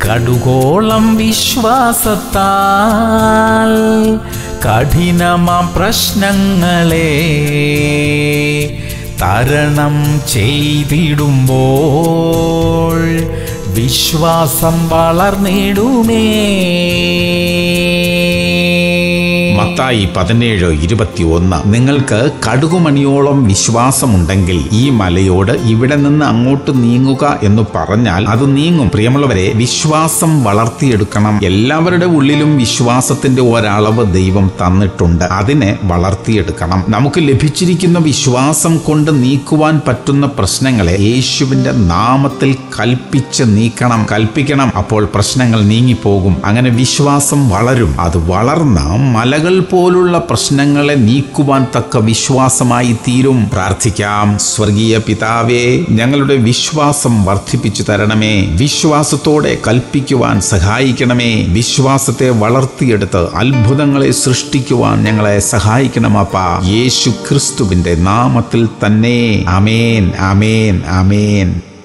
കടുകോളം വിശ്വാസത്താൽ കഠിനമാം പ്രശ്നങ്ങളെ തരണം ചെയ്തിടുമ്പോൾ വിശ്വാസം വളർന്നിടുമേ മത്തായി പതിനേഴ് ഇരുപത്തി ഒന്ന് നിങ്ങൾക്ക് കടുകുമണിയോളം വിശ്വാസമുണ്ടെങ്കിൽ ഈ മലയോട് ഇവിടെ നിന്ന് അങ്ങോട്ട് നീങ്ങുക എന്ന് പറഞ്ഞാൽ അത് നീങ്ങും പ്രിയമുള്ളവരെ വിശ്വാസം വളർത്തിയെടുക്കണം എല്ലാവരുടെ ഉള്ളിലും വിശ്വാസത്തിന്റെ ഒരളവ് ദൈവം തന്നിട്ടുണ്ട് അതിനെ വളർത്തിയെടുക്കണം നമുക്ക് ലഭിച്ചിരിക്കുന്ന വിശ്വാസം കൊണ്ട് നീക്കുവാൻ പറ്റുന്ന പ്രശ്നങ്ങളെ യേശുവിന്റെ നാമത്തിൽ കൽപ്പിച്ച് നീക്കണം കൽപ്പിക്കണം അപ്പോൾ പ്രശ്നങ്ങൾ നീങ്ങിപ്പോകും അങ്ങനെ വിശ്വാസം വളരും അത് വളർന്ന മലകൾ പോലുള്ള പ്രശ്നങ്ങളെ നീക്കുവാൻ തക്ക വിശ്വാസമായി തീരും പ്രാർത്ഥിക്കാം സ്വർഗീയ പിതാവേ ഞങ്ങളുടെ വിശ്വാസം വർദ്ധിപ്പിച്ചു തരണമേ വിശ്വാസത്തോടെ കൽപ്പിക്കുവാൻ സഹായിക്കണമേ വിശ്വാസത്തെ വളർത്തിയെടുത്ത് അത്ഭുതങ്ങളെ സൃഷ്ടിക്കുവാൻ ഞങ്ങളെ സഹായിക്കണമപ്പ യേശു ക്രിസ്തുവിന്റെ നാമത്തിൽ തന്നെ അമേൻ അമേൻ അമേൻ